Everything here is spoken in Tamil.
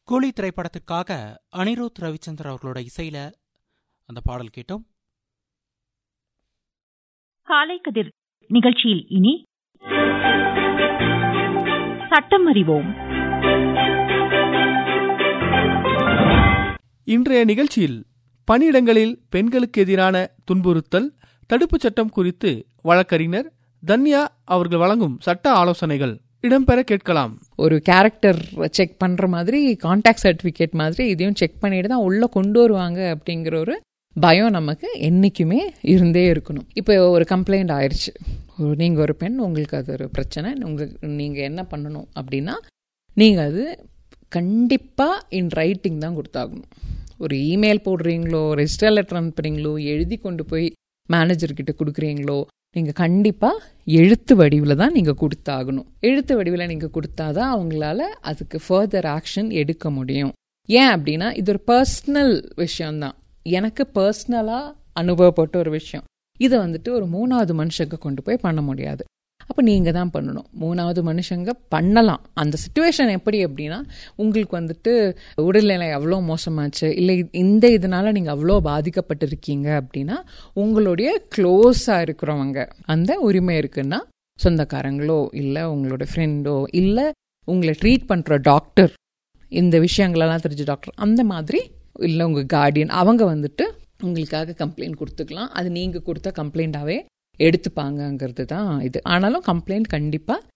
கூலி திரைப்படத்திற்காக அனிருத் ரவிச்சந்தர் அவர்களோட இசையில அந்த பாடல் கேட்டோம் காலை கதிர் நிகழ்ச்சியில் இனி சட்டம் அறிவோம் இன்றைய நிகழ்ச்சியில் பணியிடங்களில் பெண்களுக்கு எதிரான துன்புறுத்தல் தடுப்புச் சட்டம் குறித்து வழக்கறிஞர் தன்யா அவர்கள் வழங்கும் சட்ட ஆலோசனைகள் இடம்பெற கேட்கலாம் ஒரு கேரக்டர் செக் பண்ற மாதிரி கான்டாக்ட் சர்டிஃபிகேட் மாதிரி இதையும் செக் பண்ணிட்டு தான் உள்ள கொண்டு வருவாங்க அப்படிங்கிற ஒரு பயம் நமக்கு என்னைக்குமே இருந்தே இருக்கணும் இப்போ ஒரு கம்ப்ளைண்ட் ஆயிடுச்சு ஒரு- நீங்க ஒரு பெண் உங்களுக்கு அது ஒரு பிரச்சனை உங்களுக்கு நீங்க என்ன பண்ணணும் அப்படின்னா நீங்க அது கண்டிப்பா இன் ரைட்டிங் தான் கொடுத்தாகணும் ஒரு இமெயில் போடுறீங்களோ ரெஜிஸ்டர் லெட்டர் அனுப்புறீங்களோ எழுதி கொண்டு போய் மேனேஜர் கிட்ட கொடுக்குறீங்களோ நீங்க கண்டிப்பா எழுத்து வடிவில் தான் நீங்க கொடுத்தாகணும் எழுத்து வடிவில் நீங்க கொடுத்தாதான் அவங்களால அதுக்கு ஃபர்தர் ஆக்ஷன் எடுக்க முடியும் ஏன் அப்படின்னா இது ஒரு பர்சனல் விஷயம்தான் எனக்கு பர்சனலா அனுபவப்பட்ட ஒரு விஷயம் இதை வந்துட்டு ஒரு மூணாவது மனுஷங்க கொண்டு போய் பண்ண முடியாது அப்போ நீங்க தான் பண்ணணும் மூணாவது மனுஷங்க பண்ணலாம் அந்த சுச்சுவேஷன் எப்படி அப்படின்னா உங்களுக்கு வந்துட்டு உடல்நிலை அவ்வளோ மோசமாச்சு இல்லை இந்த இதனால நீங்க அவ்வளோ பாதிக்கப்பட்டிருக்கீங்க அப்படின்னா உங்களுடைய க்ளோஸாக இருக்கிறவங்க அந்த உரிமை இருக்குன்னா சொந்தக்காரங்களோ இல்லை உங்களோட ஃப்ரெண்டோ இல்லை உங்களை ட்ரீட் பண்ணுற டாக்டர் இந்த விஷயங்களெல்லாம் தெரிஞ்ச டாக்டர் அந்த மாதிரி இல்லை உங்கள் கார்டியன் அவங்க வந்துட்டு உங்களுக்காக கம்ப்ளைண்ட் கொடுத்துக்கலாம் அது நீங்கள் கொடுத்த கம்ப்ளைண்ட்டாகவே எடுத்துப்பாங்கங்கிறது தான் இது ஆனாலும் கம்ப்ளைண்ட் கண்டிப்பாக